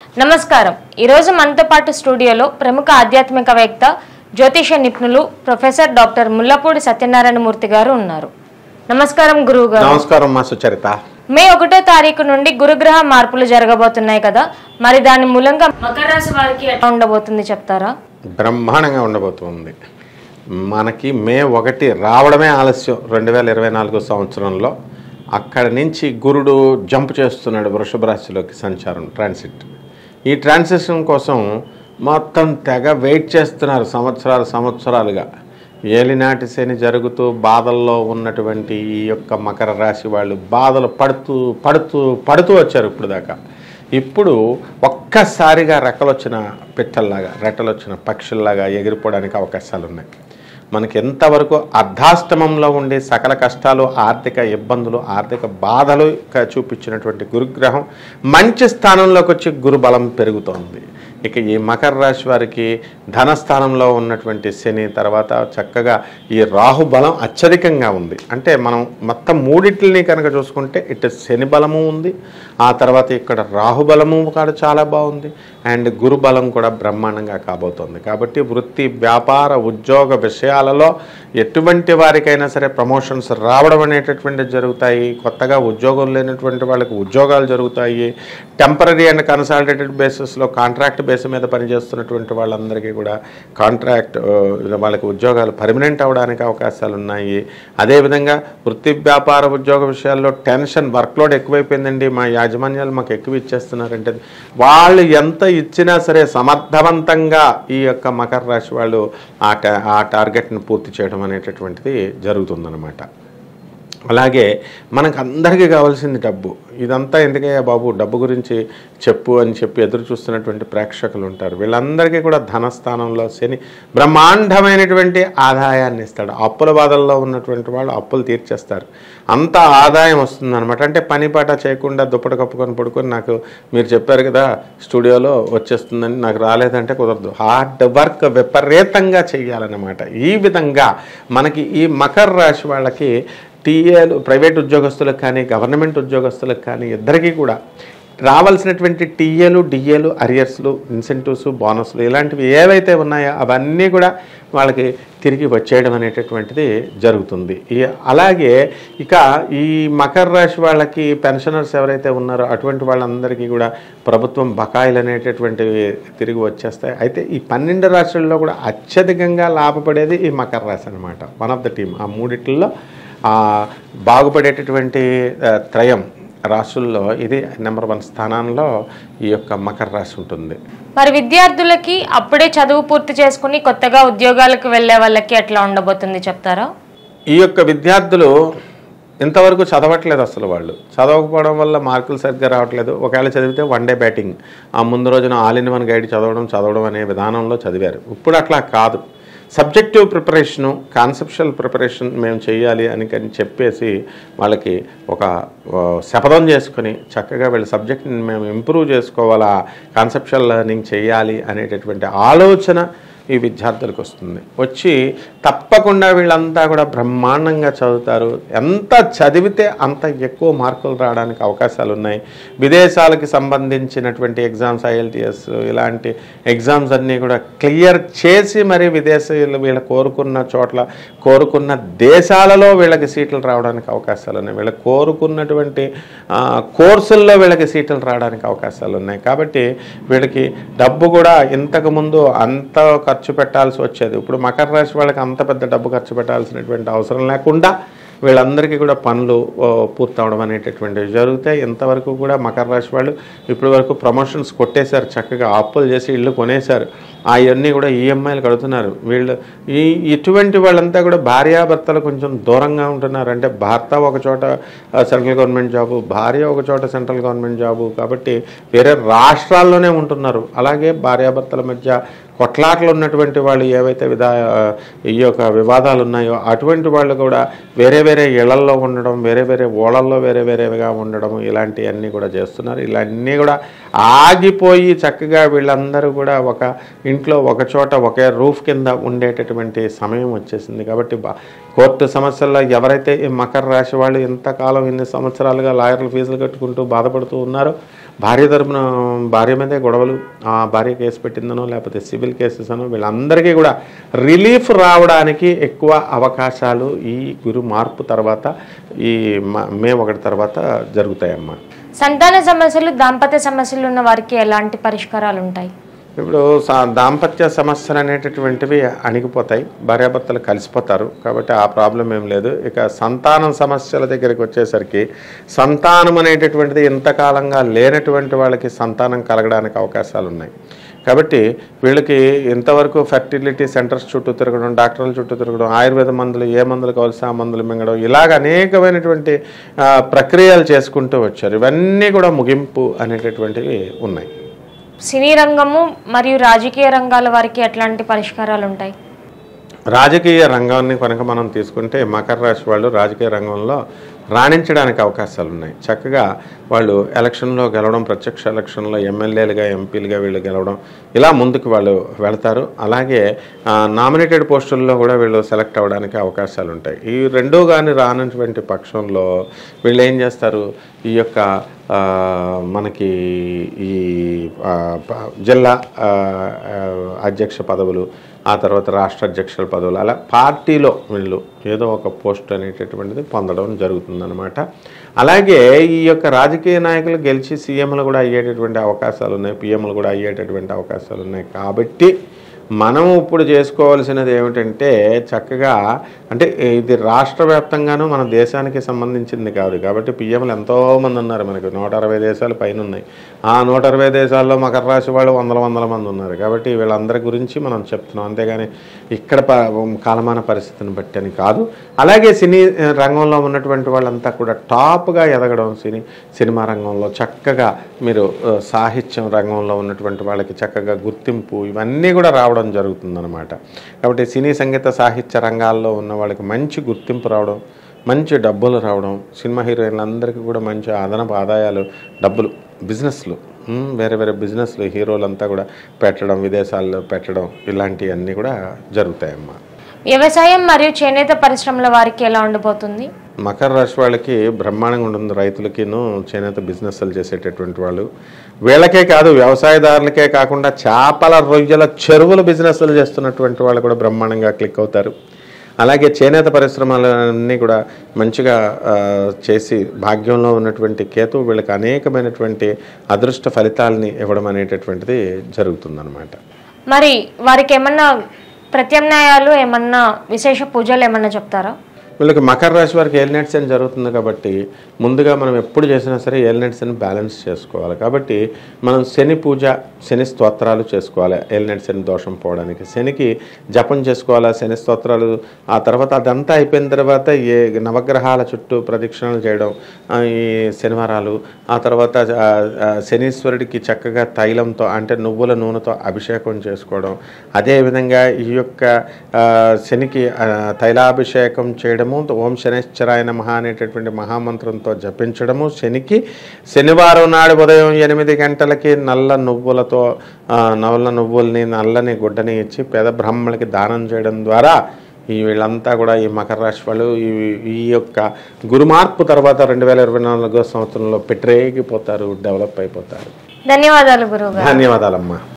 నమస్కారం ఈరోజు మనతో పాటు స్టూడియోలో ప్రముఖ ఆధ్యాత్మికవేత్త జ్యోతిష నిపుణులు ప్రొఫెసర్ డాక్టర్ ముల్లపూడి సత్యనారాయణ మూర్తి గారు ఉన్నారు నమస్కారం గురువు గారు నమస్కారం మా సుచరిత మే ఒకటో తారీఖు నుండి గురుగ్రహ మార్పులు జరగబోతున్నాయి కదా మరి దాని మూలంగా మకర రాశి వారికి ఎట్లా ఉండబోతుంది చెప్తారా బ్రహ్మాండంగా ఉండబోతుంది మనకి మే ఒకటి రావడమే ఆలస్యం రెండు వేల ఇరవై నాలుగు సంవత్సరంలో అక్కడి నుంచి గురుడు జంప్ చేస్తున్నాడు వృషభ రాశిలోకి సంచారం ట్రాన్సిట్ ఈ ట్రాన్సిషన్ కోసం మొత్తం తెగ వెయిట్ చేస్తున్నారు సంవత్సరాలు సంవత్సరాలుగా ఏలినాటి శని జరుగుతూ బాధల్లో ఉన్నటువంటి ఈ యొక్క మకర రాశి వాళ్ళు బాధలు పడుతూ పడుతూ పడుతూ వచ్చారు ఇప్పుడు దాకా ఇప్పుడు ఒక్కసారిగా రెక్కలొచ్చిన పిట్టల్లాగా రెట్టలొచ్చిన పక్షుల్లాగా ఎగిరిపోవడానికి అవకాశాలు ఉన్నాయి మనకి ఎంతవరకు అర్ధాష్టమంలో ఉండే సకల కష్టాలు ఆర్థిక ఇబ్బందులు ఆర్థిక బాధలు క- చూపించినటువంటి గురుగ్రహం మంచి స్థానంలోకి వచ్చి గురుబలం పెరుగుతోంది ఇక ఈ మకర రాశి వారికి ధనస్థానంలో ఉన్నటువంటి శని తర్వాత చక్కగా ఈ రాహు బలం అత్యధికంగా ఉంది అంటే మనం మొత్తం మూడిట్లని కనుక చూసుకుంటే ఇటు శని బలము ఉంది ఆ తర్వాత ఇక్కడ రాహు బలము కూడా చాలా బాగుంది అండ్ గురు బలం కూడా బ్రహ్మాండంగా కాబోతోంది కాబట్టి వృత్తి వ్యాపార ఉద్యోగ విషయాలలో ఎటువంటి వారికైనా సరే ప్రమోషన్స్ రావడం అనేటటువంటివి జరుగుతాయి కొత్తగా ఉద్యోగం లేనటువంటి వాళ్ళకి ఉద్యోగాలు జరుగుతాయి టెంపరీ అండ్ కన్సాలిడేటెడ్ బేసిస్లో కాంట్రాక్ట్ బేస్ మీద పనిచేస్తున్నటువంటి వాళ్ళందరికీ కూడా కాంట్రాక్ట్ ఆ, వాళ్ళకి ఉద్యోగాలు పర్మనెంట్ అవడానికి అవకాశాలు ఉన్నాయి అదేవిధంగా వృత్తి వ్యాపార ఉద్యోగ విషయాల్లో టెన్షన్ వర్క్లోడ్ ఎక్కువైపోయిందండి మా యాజమాన్యాలు మాకు ఎక్కువ ఇచ్చేస్తున్నారంటే వాళ్ళు ఎంత ఇచ్చినా సరే సమర్థవంతంగా ఈ యొక్క మకర రాశి వాళ్ళు ఆ టా ఆ టార్గెట్ని పూర్తి చేయడం అనేటటువంటిది జరుగుతుందన్నమాట అలాగే మనకు అందరికీ కావాల్సింది డబ్బు ఇదంతా ఎందుకయ్యా బాబు డబ్బు గురించి చెప్పు అని చెప్పి ఎదురు చూస్తున్నటువంటి ప్రేక్షకులు ఉంటారు వీళ్ళందరికీ కూడా ధనస్థానంలో శని బ్రహ్మాండమైనటువంటి ఆదాయాన్ని ఇస్తాడు అప్పుల బాధల్లో ఉన్నటువంటి వాళ్ళు అప్పులు తీర్చేస్తారు అంత ఆదాయం వస్తుందన్నమాట అంటే పని పాట చేయకుండా దుప్పటి కప్పుకొని పడుకొని నాకు మీరు చెప్పారు కదా స్టూడియోలో వచ్చేస్తుందని నాకు రాలేదంటే కుదరదు హార్డ్ వర్క్ విపరీతంగా చేయాలన్నమాట ఈ విధంగా మనకి ఈ మకర రాశి వాళ్ళకి టీఏలు ప్రైవేట్ ఉద్యోగస్తులకు కానీ గవర్నమెంట్ ఉద్యోగస్తులకు కానీ ఇద్దరికీ కూడా రావాల్సినటువంటి టీఏలు డిఏలు అరియర్స్లు ఇన్సెంటివ్స్ బోనస్లు ఇలాంటివి ఏవైతే ఉన్నాయో అవన్నీ కూడా వాళ్ళకి తిరిగి వచ్చేయడం అనేటటువంటిది జరుగుతుంది ఈ అలాగే ఇక ఈ మకర రాశి వాళ్ళకి పెన్షనర్స్ ఎవరైతే ఉన్నారో అటువంటి వాళ్ళందరికీ కూడా ప్రభుత్వం బకాయిలు అనేటటువంటివి తిరిగి వచ్చేస్తాయి అయితే ఈ పన్నెండు రాశుల్లో కూడా అత్యధికంగా లాభపడేది ఈ మకర రాశి అనమాట వన్ ఆఫ్ ద టీమ్ ఆ మూడిట్లలో ఆ, బాగుపడేటటువంటి ఆ, త్రయం రాశుల్లో ఇది నెంబర్ వన్ స్థానంలో ఈ యొక్క మకర రాశి ఉంటుంది మరి విద్యార్థులకి అప్పుడే చదువు పూర్తి చేసుకుని కొత్తగా ఉద్యోగాలకు వెళ్ళే వాళ్ళకి ఎట్లా ఉండబోతుంది చెప్తారా ఈ యొక్క విద్యార్థులు ఇంతవరకు చదవట్లేదు అసలు వాళ్ళు చదవకపోవడం వల్ల మార్కులు సరిగ్గా రావట్లేదు ఒకవేళ చదివితే వన్ డే బ్యాటింగ్ ఆ ముందు రోజున ఆల్ ఇన్ వన్ గైడ్ చదవడం చదవడం అనే విధానంలో చదివారు ఇప్పుడు అట్లా కాదు సబ్జెక్టివ్ ప్రిపరేషను కాన్సెప్షువల్ ప్రిపరేషన్ మేము చేయాలి అని కానీ చెప్పేసి వాళ్ళకి ఒక ఆ, శపథం చేసుకొని చక్కగా వీళ్ళ సబ్జెక్ట్ని మేము ఇంప్రూవ్ చేసుకోవాలా కాన్సెప్షువల్ లెర్నింగ్ చేయాలి అనేటటువంటి ఆలోచన ఈ విద్యార్థులకు వస్తుంది వచ్చి తప్పకుండా వీళ్ళంతా కూడా బ్రహ్మాండంగా చదువుతారు ఎంత చదివితే అంత ఎక్కువ మార్కులు రావడానికి అవకాశాలు ఉన్నాయి విదేశాలకి సంబంధించినటువంటి ఎగ్జామ్స్ ఐఎల్టీఎస్ ఇలాంటి ఎగ్జామ్స్ అన్నీ కూడా క్లియర్ చేసి మరి విదేశీయులు వీళ్ళ కోరుకున్న చోట్ల కోరుకున్న దేశాలలో వీళ్ళకి సీట్లు రావడానికి అవకాశాలు ఉన్నాయి వీళ్ళ కోరుకున్నటువంటి ఆ, కోర్సుల్లో వీళ్ళకి సీట్లు రావడానికి అవకాశాలు ఉన్నాయి కాబట్టి వీళ్ళకి డబ్బు కూడా ఇంతకుముందు అంత ఖర్చు పెట్టాల్సి వచ్చేది ఇప్పుడు మకర రాశి వాళ్ళకి అంత పెద్ద డబ్బు ఖర్చు పెట్టాల్సినటువంటి అవసరం లేకుండా వీళ్ళందరికీ కూడా పనులు ఓ, పూర్తవడం అనేటటువంటివి జరుగుతాయి ఇంతవరకు కూడా మకర రాశి వాళ్ళు ఇప్పటి వరకు ప్రమోషన్స్ కొట్టేశారు చక్కగా అప్పులు చేసి ఇల్లు కొనేశారు అవన్నీ కూడా ఈఎంఐలు కడుతున్నారు వీళ్ళు ఈ ఇటువంటి వాళ్ళంతా కూడా భార్యాభర్తలు కొంచెం దూరంగా ఉంటున్నారు అంటే భర్త ఒక చోట ఆ, సెంట్రల్ గవర్నమెంట్ జాబు భార్య ఒక చోట సెంట్రల్ గవర్నమెంట్ జాబు కాబట్టి వేరే రాష్ట్రాల్లోనే ఉంటున్నారు అలాగే భార్యాభర్తల మధ్య కొట్లాట్లు ఉన్నటువంటి వాళ్ళు ఏవైతే విధా ఈ యొక్క వివాదాలు ఉన్నాయో అటువంటి వాళ్ళు కూడా వేరే వేరే ఇళ్లల్లో ఉండడం వేరే వేరే ఓళ్ళల్లో వేరే వేరేగా ఉండడం ఇలాంటివన్నీ కూడా చేస్తున్నారు ఇలాన్నీ కూడా ఆగిపోయి చక్కగా వీళ్ళందరూ కూడా ఒక ఇంట్లో ఒక చోట ఒకే రూఫ్ కింద ఉండేటటువంటి సమయం వచ్చేసింది కాబట్టి బా కోర్టు సమస్యల్లో ఎవరైతే ఈ మకర రాశి వాళ్ళు ఇంతకాలం ఇన్ని సంవత్సరాలుగా లాయర్ల ఫీజులు కట్టుకుంటూ బాధపడుతూ ఉన్నారో భార్య తరపున భార్య మీదే గొడవలు ఆ భార్య కేసు పెట్టిందనో లేకపోతే సివిల్ కేసెస్ అనో వీళ్ళందరికీ కూడా రిలీఫ్ రావడానికి ఎక్కువ అవకాశాలు ఈ గురు మార్పు తర్వాత ఈ మ- మే ఒకటి తర్వాత జరుగుతాయమ్మా సంతాన సమస్యలు దాంపత్య సమస్యలు ఉన్న వారికి ఎలాంటి పరిష్కారాలు ఉంటాయి ఇప్పుడు సా- దాంపత్య సమస్యలు అనేటటువంటివి అణిగిపోతాయి భార్యాభర్తలు కలిసిపోతారు కాబట్టి ఆ ప్రాబ్లం ఏం లేదు ఇక సంతానం సమస్యల దగ్గరికి వచ్చేసరికి సంతానం అనేటటువంటిది ఇంతకాలంగా లేనటువంటి వాళ్ళకి సంతానం కలగడానికి అవకాశాలు ఉన్నాయి కాబట్టి వీళ్ళకి ఇంతవరకు ఫెర్టిలిటీ సెంటర్స్ చుట్టూ తిరగడం డాక్టర్ల చుట్టూ తిరగడం ఆయుర్వేద మందులు ఏ మందులు కావాల్సి ఆ మందులు మింగడం ఇలాగ అనేకమైనటువంటి ఆ, ప్రక్రియలు చేసుకుంటూ వచ్చారు ఇవన్నీ కూడా ముగింపు అనేటటువంటివి ఉన్నాయి సినీ రంగము మరియు రాజకీయ రంగాల వారికి ఎట్లాంటి పరిష్కారాలు ఉంటాయి రాజకీయ రంగాన్ని కనుక మనం తీసుకుంటే మకర రాశి వాళ్ళు రాజకీయ రంగంలో రాణించడానికి అవకాశాలు ఉన్నాయి చక్కగా వాళ్ళు ఎలక్షన్లో గెలవడం ప్రత్యక్ష ఎలక్షన్లో ఎమ్మెల్యేలుగా ఎంపీలుగా వీళ్ళు గెలవడం ఇలా ముందుకు వాళ్ళు వెళతారు అలాగే నామినేటెడ్ పోస్టుల్లో కూడా వీళ్ళు సెలెక్ట్ అవ్వడానికి అవకాశాలు ఉంటాయి ఈ రెండో కానీ రానటువంటి పక్షంలో వీళ్ళు ఏం చేస్తారు ఈ యొక్క ఆ, మనకి ఈ ఆ, ప- జిల్లా ఆ, ఆ, అధ్యక్ష పదవులు ఆ తర్వాత రాష్ట్ర అధ్యక్షుల పదవులు అలా పార్టీలో వీళ్ళు ఏదో ఒక పోస్ట్ అనేటటువంటిది పొందడం జరుగుతుందన్నమాట అలాగే ఈ యొక్క రాజకీయ నాయకులు గెలిచి సీఎంలు కూడా అయ్యేటటువంటి అవకాశాలు ఉన్నాయి పిఎంలు కూడా అయ్యేటటువంటి అవకాశాలు ఉన్నాయి కాబట్టి మనం ఇప్పుడు చేసుకోవాల్సినది ఏమిటంటే చక్కగా అంటే ఇది రాష్ట్ర వ్యాప్తంగాను మన దేశానికి సంబంధించింది కాదు కాబట్టి పిఎంలు ఎంతోమంది ఉన్నారు మనకి నూట అరవై దేశాలు పైన ఉన్నాయి ఆ నూట అరవై దేశాల్లో మకర రాశి వాళ్ళు వందల వందల మంది ఉన్నారు కాబట్టి వీళ్ళందరి గురించి మనం చెప్తున్నాం అంతేగాని ఇక్కడ ప కాలమాన పరిస్థితిని బట్టి అని కాదు అలాగే సినీ ఆ, రంగంలో ఉన్నటువంటి వాళ్ళంతా కూడా టాప్గా ఎదగడం సినీ సినిమా రంగంలో చక్కగా మీరు ఆ, సాహిత్యం రంగంలో ఉన్నటువంటి వాళ్ళకి చక్కగా గుర్తింపు ఇవన్నీ కూడా రావడం జరుగుతుందన్నమాట కాబట్టి సినీ సంగీత సాహిత్య రంగాల్లో ఉన్న వాళ్ళకి మంచి గుర్తింపు రావడం మంచి డబ్బులు రావడం సినిమా హీరోయిన్లందరికీ కూడా మంచి అదనపు ఆదాయాలు డబ్బులు బిజినెస్లు ఉమ్, వేరే వేరే బిజినెస్లు హీరోలంతా కూడా పెట్టడం విదేశాల్లో పెట్టడం ఇలాంటివన్నీ కూడా జరుగుతాయమ్మా వ్యవసాయం మరియు చేనేత పరిశ్రమల వారికి ఎలా ఉండబోతుంది మకర రాశి వాళ్ళకి బ్రహ్మాండంగా ఉంటుంది రైతులకిను చేనేత బిజినెస్లు చేసేటటువంటి వాళ్ళు వీళ్ళకే కాదు వ్యవసాయదారులకే కాకుండా చేపల రొయ్యల చెరువుల బిజినెస్లు చేస్తున్నటువంటి వాళ్ళు కూడా బ్రహ్మాండంగా క్లిక్ అవుతారు అలాగే చేనేత పరిశ్రమలన్నీ కూడా మంచిగా ఆ, చేసి భాగ్యంలో ఉన్నటువంటి కేతు వీళ్ళకి అనేకమైనటువంటి అదృష్ట ఫలితాలని ఇవ్వడం అనేటటువంటిది జరుగుతుందన్నమాట మరి వారికి ఏమన్నా ప్రత్యామ్నాయాలు ఏమన్నా విశేష పూజలు ఏమన్నా చెప్తారా వీళ్ళకి మకర రాశి వారికి ఏలినట్స్ అని జరుగుతుంది కాబట్టి ముందుగా మనం ఎప్పుడు చేసినా సరే ఏలినట్స్ అని బ్యాలెన్స్ చేసుకోవాలి కాబట్టి మనం శని పూజ శని స్తోత్రాలు చేసుకోవాలి ఏలినట్స్ అని దోషం పోవడానికి శనికి జపం చేసుకోవాలి శని స్తోత్రాలు ఆ తర్వాత అదంతా అయిపోయిన తర్వాత ఏ నవగ్రహాల చుట్టూ ప్రదక్షిణలు చేయడం ఆ, ఈ శనివారాలు ఆ తర్వాత ఆ, ఆ, శనీశ్వరుడికి చక్కగా తైలంతో అంటే నువ్వుల నూనెతో అభిషేకం చేసుకోవడం అదేవిధంగా ఈ యొక్క ఆ, శనికి ఆ, తైలాభిషేకం చేయడము ఓం శనేశ్వరాయ నమః అనేటటువంటి మహామంత్రంతో జపించడము శనికి శనివారం నాడు ఉదయం ఎనిమిది గంటలకి నల్ల నువ్వులతో ఆ, నల్ల నువ్వుల్ని నల్లని గుడ్డని ఇచ్చి పేద బ్రాహ్మణులకి దానం చేయడం ద్వారా ఈ వీళ్ళంతా కూడా ఈ మకర రాశి వాళ్ళు ఈ ఈ యొక్క గురుమార్పు తర్వాత రెండు వేల ఇరవై నాలుగో సంవత్సరంలో పెట్టరేగిపోతారు డెవలప్ అయిపోతారు ధన్యవాదాలు గురువు ధన్యవాదాలమ్మా